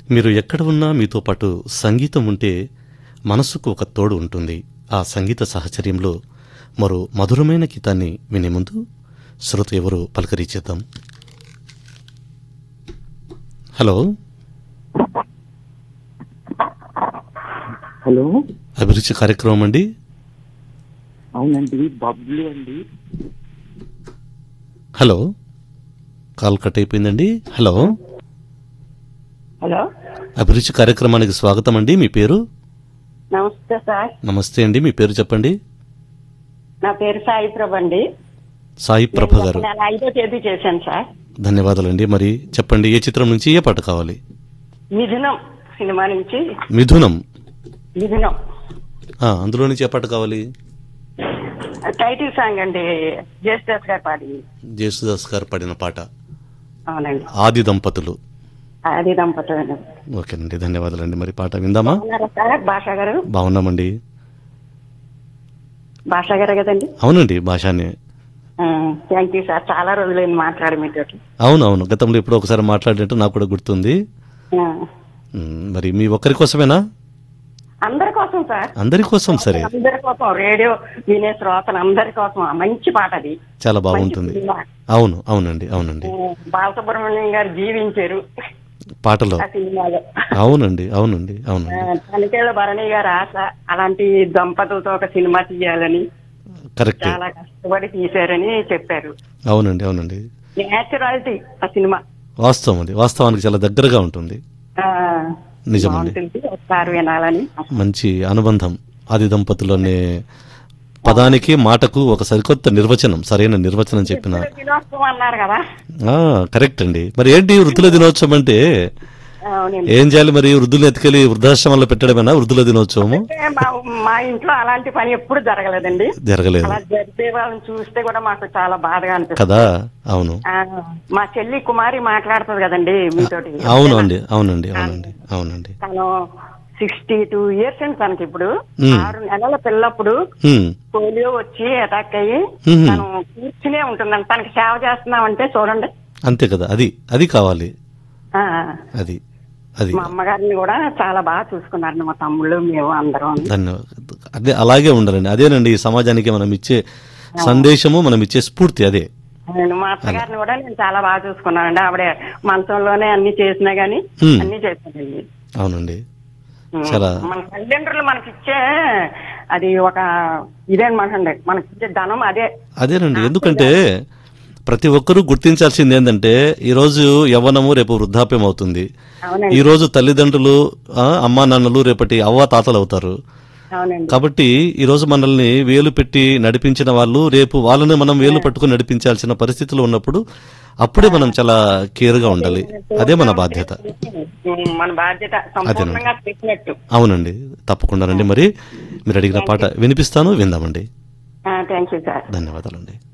మీరు ఎక్కడ ఉన్నా మీతో పాటు సంగీతం ఉంటే మనసుకు ఒక తోడు ఉంటుంది ఆ సంగీత సాహచర్యంలో మరో మధురమైన గీతాన్ని వినే ముందు శ్రోత ఎవరు పలకరించేద్దాం హలో హలో అభిరుచి కార్యక్రమం అండి అవునండి బబ్లు అండి హలో కాల్ కట్ అయిపోయిందండి హలో హలో అభిరుచి కార్యక్రమానికి స్వాగతం అండి మీ పేరు నమస్తే సార్ నమస్తే అండి మీ పేరు చెప్పండి నా పేరు సాయి ప్రభ అండి సాయి ప్రభ గారు నేను ఐదో తేదీ చేశాను సార్ ధన్యవాదాలండి మరి చెప్పండి ఏ చిత్రం నుంచి ఏ పాట కావాలి మిథునం సినిమా నుంచి మిథునం మిథునం ఆ, అందులో నుంచి ఏ పాట కావాలి టైటిల్ సాంగ్ అండి జేస్దాస్ గారు పాడి జేసుదాస్ గారు పాడిన పాట అవునండి ఆది దంపతులు అది దంపతులు ఓకేనండి ధన్యవాదాలండి మరి పాట విందామా ఉన్నారా సార్ భాష గారు బాగున్నామండి భాష గారు కదండి అవునండి భాషానే థ్యాంక్ యూ సార్ చాలా రోజులైంది మాట్లాడి మీతో అవును అవును గతంలో ఎప్పుడో ఒకసారి మాట్లాడినట్టు నాకు కూడా గుర్తుంది ఉమ్, మరి మీ ఒక్కరి కోసమేనా అందరి కోసం సార్ అందరి కోసం సరే అందరి కోసం రేడియో వినే శ్రోతలు అందరి కోసం ఆ మంచి పాట అది చాలా బాగుంటుంది మంచి సినిమా. అవును అవునండి అవునండి ఆ, బాలసుబ్రహ్మణ్యం గారు జీవించారు పాటలో ఆ సినిమాలో అవునండి అవునండి ఆ, అవునండి తనికేళ్ల భరణి గారి ఆశ అలాంటి దంపతులతో ఒక సినిమా తీయాలని కరెక్టే చాలా కష్టపడి తీశారని చెప్పారు అవునండి అవునండి నేచురాలిటీ ఆ సినిమా వాస్తవం అది వాస్తవానికి చాలా దగ్గరగా ఉంటుంది ఆ, నిజమండి బాగుంటుంది ఒకసారి వినాలని మంచి అనుబంధం ఆది దంపతులు అనే పదానికి మాటకు ఒక సరికొత్త నిర్వచనం సరైన నిర్వచనం చెప్పిన దినోత్సవం అన్నారు కదా ఆ, కరెక్ట్ అండి మరి ఏంటి వృద్ధుల దినోత్సవం అంటే అవునండి ఏం చేయాలి మరి వృద్ధులు ఎత్తుకెళ్ళి వృద్ధాశ్రమంలో పెట్టడమేనా వృద్ధుల దినోత్సవము అంటే మా మా ఇంట్లో అలాంటి పని ఎప్పుడు జరగలేదండి జరగలేదు అలా జరిగే వాళ్ళని చూస్తే కూడా మాకు చాలా బాధగా అనిపిస్తుంది కదా అవును ఆ, మా చెల్లి కుమారి మాట్లాడుతుంది కదండి మీతోటి అవును అండి అవునండి అవునండి అవునండి తను సిక్స్టీ టూ ఇయర్స్ అండి తనకి ఇప్పుడు మ్మ్. ఆరు నెలల పిల్లప్పుడు హ్మ్, పోలియో వచ్చి అటాక్ అయ్యి మ్మ్. తను కూర్చునే ఉంటుందండి తనకి సేవ చేస్తున్నామంటే చూడండి అంతే కదా అది అది కావాలి ఆ, అది అది మా అమ్మగారిని కూడా చాలా బాగా చూసుకున్నారు మా తమ్ముళ్ళు మేము అందరం ధన్యవాదాలు అదే అలాగే ఉండాలండి అదేనండి ఈ సమాజానికి మనం ఇచ్చే సందేశము మనం ఇచ్చే స్ఫూర్తి అదే నేను మా అత్తగారిని కూడా నేను చాలా బాగా చూసుకున్నానండి ఆవిడ మంచంలోనే అన్ని చేసినా గానీ మ్మ్. అన్ని చేసింది అవునండి చాలా మన తల్లిదండ్రులు మనకి ఇచ్చే అది ఒక ఇదేనమాట మనకి ఇచ్చే ధనం అదే అదేనండి ఎందుకంటే ప్రతి ఒక్కరూ గుర్తించాల్సింది ఏంటంటే ఈ రోజు యవ్వనము రేపు వృద్ధాప్యం అవుతుంది అవునండి ఈ రోజు తల్లిదండ్రులు ఆ, అమ్మా నాన్నలు రేపటి అవ్వ తాతలు అవుతారు అవునండి కాబట్టి ఈ రోజు మనల్ని వేలు పెట్టి నడిపించిన వాళ్ళు రేపు వాళ్ళని మనం వేలు పట్టుకుని నడిపించాల్సిన పరిస్థితులు ఉన్నప్పుడు అప్పుడే మనం చాలా కేర్ గా ఉండాలి అదే మన బాధ్యత ఉమ్, మన బాధ్యత సంపూర్ణంగా చెప్పినట్టు అవునండి తప్పకుండానండి మరి మీరు అడిగిన పాట వినిపిస్తాను విందామండి థ్యాంక్ యూ సార్ ధన్యవాదాలండి